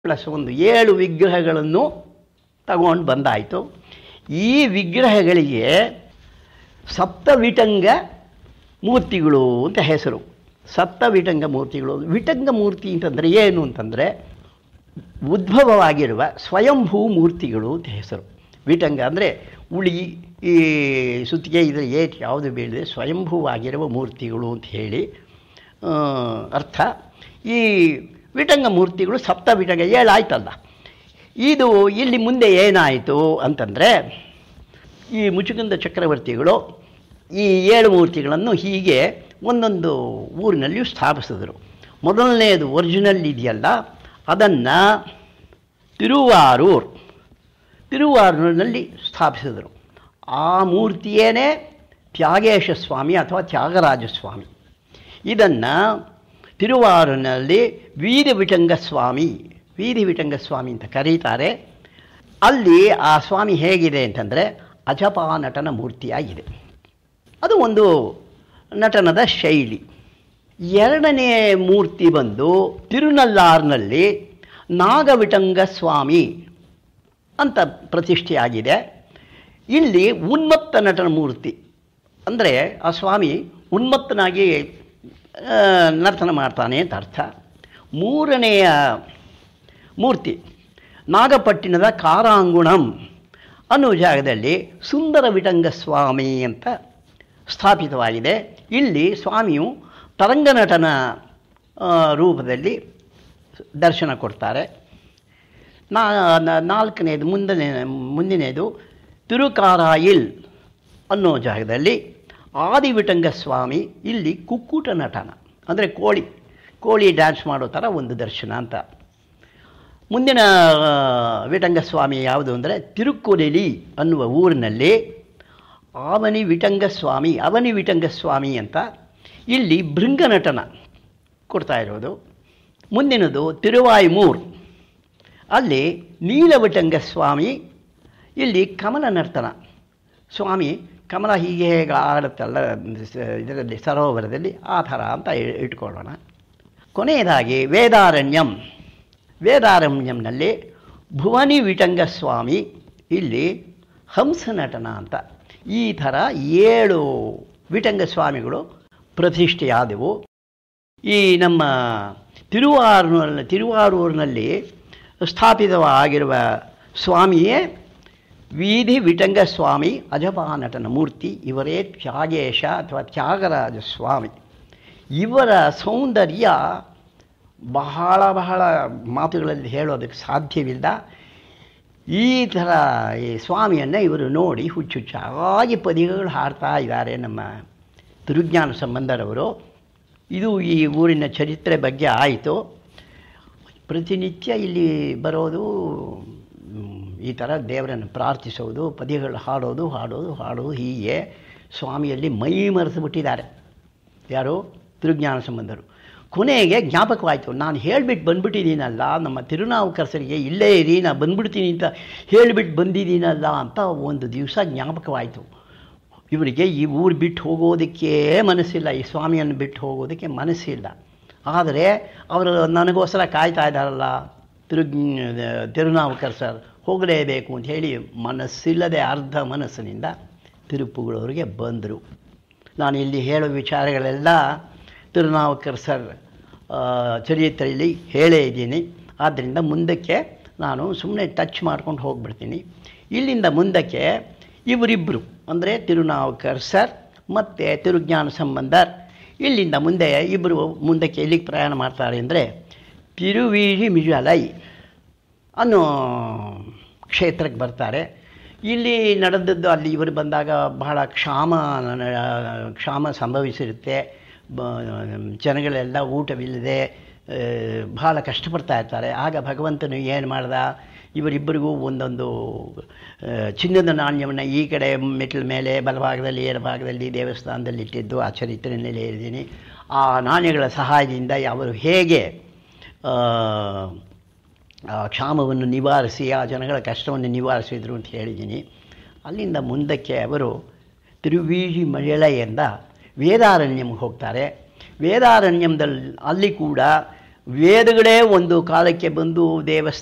plus ಒಂದು ಏಳು ವಿಗ್ರಹಗಳನ್ನು ತಗೊಂಡು ಬಂದಾಯಿತು ಈ ವಿಗ್ರಹಗಳಿಗೆ ಸಪ್ತವಿಟಂಗ ಮೂರ್ತಿಗಳು ಅಂತ ಹೆಸರು ಸಪ್ತವಿಟಂಗ ಮೂರ್ತಿಗಳು ವಿಟಂಗ ಮೂರ್ತಿ ಅಂತಂದರೆ ಏನು ಅಂತಂದರೆ ಉದ್ಭವವಾಗಿರುವ ಸ್ವಯಂಭೂ ಮೂರ್ತಿಗಳು ಅಂತ ಹೆಸರು ವಿಟಂಗ ಅಂದರೆ ಉಳಿ ಈ ಸುತ್ತಿಗೆ ಇದರ ಏಟ್ ಯಾವುದು ಬೀಳದೆ ಸ್ವಯಂಭೂವಾಗಿರುವ ಮೂರ್ತಿಗಳು ಅಂತ ಹೇಳಿ ಆ, ಅರ್ಥ ಈ ವಿಟಂಗ ಮೂರ್ತಿಗಳು ಸಪ್ತ ವಿಟಂಗ ಏಳಾಯ್ತಲ್ಲ ಇದು ಇಲ್ಲಿ ಮುಂದೆ ಏನಾಯಿತು ಅಂತಂದರೆ ಈ ಮುಚುಕುಂದ ಚಕ್ರವರ್ತಿಗಳು ಈ ಏಳು ಮೂರ್ತಿಗಳನ್ನು ಹೀಗೆ ಒಂದೊಂದು ಊರಿನಲ್ಲಿಯೂ ಸ್ಥಾಪಿಸಿದರು ಮೊದಲನೆಯದು ಒರಿಜಿನಲ್ ಇದೆಯಲ್ಲ ಅದನ್ನು ತಿರುವಾರೂರ್ ತಿರುವಾರೂರಿನಲ್ಲಿ ಸ್ಥಾಪಿಸಿದರು ಆ ಮೂರ್ತಿಯೇನೇ ತ್ಯಾಗೇಶ ಸ್ವಾಮಿ ಅಥವಾ ತ್ಯಾಗರಾಜ ಸ್ವಾಮಿ ಇದನ್ನು ತಿರುವಾರೂರಿನಲ್ಲಿ ವೀದಿ ವಿಟಂಗ ಸ್ವಾಮಿ ವೀದಿ ವಿಟಂಗ ಸ್ವಾಮಿ ಅಂತ ಕರೀತಾರೆ ಅಲ್ಲಿ ಆ ಸ್ವಾಮಿ ಹೇಗಿದೆ ಅಂತಂದರೆ ಅಜಪಾ ನಟನ ಮೂರ್ತಿಯಾಗಿದೆ ಅದು ಒಂದು ನಟನದ ಶೈಲಿ ಎರಡನೇ ಮೂರ್ತಿ ಬಂದು ತಿರುನಲ್ಲಾರ್ನಲ್ಲಿ ನಾಗವಿಟಂಗ ಸ್ವಾಮಿ ಅಂತ ಪ್ರತಿಷ್ಠೆಯಾಗಿದೆ ಇಲ್ಲಿ ಉನ್ಮತ್ತ ನಟನ ಮೂರ್ತಿ ಅಂದರೆ ಆ ಸ್ವಾಮಿ ಉನ್ಮತ್ತನಾಗಿ ಆ, ನರ್ತನ ಮಾಡ್ತಾನೆ ಅಂತ ಅರ್ಥ ಮೂರನೆಯ ಮೂರ್ತಿ ನಾಗಪಟ್ಟಿಣದ ಕಾರಾಂಗುಣಂ ಅನ್ನೋ ಜಾಗದಲ್ಲಿ ಸುಂದರ ವಿಟಂಗ ಸ್ವಾಮಿ ಅಂತ ಸ್ಥಾಪಿತವಾಗಿದೆ ಇಲ್ಲಿ ಸ್ವಾಮಿಯು ತರಂಗನಟನ ಆ, ರೂಪದಲ್ಲಿ ದರ್ಶನ ಕೊಡ್ತಾರೆ ನಾ ನ- ನಾಲ್ಕನೇದು ಮುಂದನೇ ಮುಂದಿನದು ತಿರುಕಾರಾಯಿಲ್ ಅನ್ನೋ ಜಾಗದಲ್ಲಿ ಆದಿವಿಟಂಗ ಸ್ವಾಮಿ ಇಲ್ಲಿ ಕುಕ್ಕುಟ ನಟನ ಅಂದರೆ ಕೋಳಿ ಕೋಳಿ ಡ್ಯಾನ್ಸ್ ಮಾಡೋ ಥರ ಒಂದು ದರ್ಶನ ಅಂತ ಮುಂದಿನ ಆ, ವಿಟಂಗ ಸ್ವಾಮಿ ಯಾವುದು ಅಂದರೆ ತಿರುಕೊನೆಲಿ ಅನ್ನುವ ಊರಿನಲ್ಲಿ ಆವನಿ ವಿಟಂಗ ಸ್ವಾಮಿ ಅವನಿ ವಿಟಂಗ ಸ್ವಾಮಿ ಅಂತ ಇಲ್ಲಿ ಭೃಂಗನಟನ ಕೊಡ್ತಾ ಇರೋದು ಮುಂದಿನದು ತಿರುವಾಯ್ಮೂರ್ ಅಲ್ಲಿ ನೀಲವಿಟಂಗ ಸ್ವಾಮಿ ಇಲ್ಲಿ ಕಮಲ ನರ್ತನ ಸ್ವಾಮಿ ಕಮಲ ಹೀಗೆ ಹೇಗೆ ಆಡುತ್ತಲ್ಲ ಸ- ಇದರಲ್ಲಿ ಸರೋವರದಲ್ಲಿ ಆ ಥರ ಅಂತ ಇ- ಇಟ್ಕೊಳ್ಳೋಣ ಕೊನೆಯದಾಗಿ ವೇದಾರಣ್ಯಂ ವೇದಾರಣ್ಯಂನಲ್ಲಿ ಭುವನಿ ವಿಟಂಗ ಸ್ವಾಮಿ ಇಲ್ಲಿ ಹಂಸ ನಟನ ಅಂತ ಈ ಥರ ಏಳು ವಿಟಂಗ ಸ್ವಾಮಿಗಳು ಪ್ರತಿಷ್ಠೆಯಾದವು ಈ ನಮ್ಮ ತಿರುವಾರೂರಿನಲ್ಲಿ ತಿರುವಾರೂರಿನಲ್ಲಿ ಸ್ಥಾಪಿತವಾಗಿರುವ ಸ್ವಾಮಿಯೇ ವೀಧಿ ವಿಟಂಗ ಸ್ವಾಮಿ ಅಜಪಾನಟನ ಮೂರ್ತಿ ಇವರೇ ತ್ಯಾಗೇಶ ಅಥವಾ ತ್ಯಾಗರಾಜ ಸ್ವಾಮಿ ಇವರ ಸೌಂದರ್ಯ ಬಹಳ ಬಹಳ ಮಾತುಗಳಲ್ಲಿ ಹೇಳೋದಕ್ಕೆ ಸಾಧ್ಯವಿಲ್ಲ ಈ ಥರ ಈ ಸ್ವಾಮಿಯನ್ನು ಇವರು ನೋಡಿ ಹುಚ್ಚುಚ್ಚಾಗಿ ಪದಿಗಳು ಹಾಡ್ತಾ ಇದ್ದಾರೆ ನಮ್ಮ ತಿರುಜ್ಞಾನ ಸಂಬಂಧರವರು ಇದು ಈ ಊರಿನ ಚರಿತ್ರೆ ಬಗ್ಗೆ ಆಯಿತು ಪ್ರತಿನಿತ್ಯ ಇಲ್ಲಿ ಬರೋದು ಮ್, ಈ ಥರ ದೇವರನ್ನು ಪ್ರಾರ್ಥಿಸೋದು ಪದ್ಯಗಳು ಹಾಡೋದು ಹಾಡೋದು ಹಾಡೋದು ಹೀಗೆ ಸ್ವಾಮಿಯಲ್ಲಿ ಮೈ ಮರೆತು ಬಿಟ್ಟಿದ್ದಾರೆ ಯಾರು ತಿರುಜ್ಞಾನ ಸಂಬಂಧರು ಕೊನೆಗೆ ಜ್ಞಾಪಕವಾಯಿತು ನಾನು ಹೇಳಿಬಿಟ್ಟು ಬಂದ್ಬಿಟ್ಟಿದ್ದೀನಲ್ಲ ನಮ್ಮ ತಿರುನಾವುಕರಸರಿಗೆ ಇಲ್ಲೇ ಇರಿ ನಾನು ಬಂದ್ಬಿಡ್ತೀನಿ ಅಂತ ಹೇಳಿಬಿಟ್ಟು ಬಂದಿದ್ದೀನಲ್ಲ ಅಂತ ಒಂದು ದಿವಸ ಜ್ಞಾಪಕವಾಯಿತು ಇವರಿಗೆ ಈ ಊರು ಬಿಟ್ಟು ಹೋಗೋದಕ್ಕೆ ಮನಸ್ಸಿಲ್ಲ ಈ ಸ್ವಾಮಿಯನ್ನು ಬಿಟ್ಟು ಹೋಗೋದಕ್ಕೆ ಮನಸ್ಸಿಲ್ಲ ಆದರೆ ಅವರು ನನಗೋಸ್ಕರ ಕಾಯ್ತಾ ಇದ್ದಾರಲ್ಲ ತಿರು ತಿರುನಾವುಕರ್ ಸರ್ ಹೋಗಲೇಬೇಕು ಅಂತ ಹೇಳಿ ಮನಸ್ಸಿಲ್ಲದೆ ಅರ್ಧ ಮನಸ್ಸಿನಿಂದ ತಿರುಪುಗಳವರಿಗೆ ಬಂದರು ನಾನು ಇಲ್ಲಿ ಹೇಳೋ ವಿಚಾರಗಳೆಲ್ಲ ತಿರುನಾವುಕರ್ ಸರ್ ಆ, ಚರಿತ್ರೆಯಲ್ಲಿ ಹೇಳೇ ಇದ್ದೀನಿ ಆದ್ದರಿಂದ ಮುಂದಕ್ಕೆ ನಾನು ಸುಮ್ಮನೆ ಟಚ್ ಮಾಡ್ಕೊಂಡು ಹೋಗ್ಬಿಡ್ತೀನಿ ಇಲ್ಲಿಂದ ಮುಂದಕ್ಕೆ ಇವರಿಬ್ಬರು ಅಂದರೆ ತಿರುನಾವುಕರ್ ಸರ್ ಮತ್ತು ತಿರುಜ್ಞಾನ ಸಂಬಂಧರ್ ಇಲ್ಲಿಂದ ಮುಂದೆ ಇಬ್ಬರು ಮುಂದಕ್ಕೆ ಎಲ್ಲಿಗೆ ಪ್ರಯಾಣ ಮಾಡ್ತಾರೆ ಅಂದರೆ ತಿರುವೀಜಿ ಮಿಜಲೈ ಅನ್ನೋ ಕ್ಷೇತ್ರಕ್ಕೆ ಬರ್ತಾರೆ ಇಲ್ಲಿ ನಡೆದದ್ದು ಅಲ್ಲಿ ಇವರು ಬಂದಾಗ ಬಹಳ ಕ್ಷಾಮ ಕ್ಷಾಮ ಸಂಭವಿಸಿರುತ್ತೆ ಬ ಜನಗಳೆಲ್ಲ ಊಟವಿಲ್ಲದೆ ಆ, ಬಹಳ ಕಷ್ಟಪಡ್ತಾ ಇರ್ತಾರೆ ಆಗ ಭಗವಂತನು ಏನು ಮಾಡ್ದ ಇವರಿಬ್ಬರಿಗೂ ಒಂದೊಂದು ಆ, ಚಿನ್ನದ ನಾಣ್ಯವನ್ನು ಈ ಕಡೆ ಮೆಟ್ಲ ಮೇಲೆ ಬಲಭಾಗದಲ್ಲಿ ಎಡಭಾಗದಲ್ಲಿ ದೇವಸ್ಥಾನದಲ್ಲಿ ಇಟ್ಟಿದ್ದು ಆ ಚರಿತ್ರೆಯಲ್ಲಿ ಹೇಳಿದ್ದೀನಿ ಆ ನಾಣ್ಯಗಳ ಸಹಾಯದಿಂದ ಅವರು ಹೇಗೆ ಆ, ಆ ಕ್ಷಾಮವನ್ನು ನಿವಾರಿಸಿ ಆ ಜನಗಳ ಕಷ್ಟವನ್ನು ನಿವಾರಿಸಿದರು ಅಂತ ಹೇಳಿದ್ದೀನಿ ಅಲ್ಲಿಂದ ಮುಂದಕ್ಕೆ ಅವರು ತಿರುವೀಜಿ ಮಳೆಳೆಯಿಂದ ವೇದಾರಣ್ಯಂಗೆ ಹೋಗ್ತಾರೆ ವೇದಾರಣ್ಯಂದಲ್ಲಿ ಅಲ್ಲಿ ಕೂಡ ವೇದಗಳೇ ಒಂದು ಕಾಲಕ್ಕೆ ಬಂದು ದೇವಸ್ಥಾನ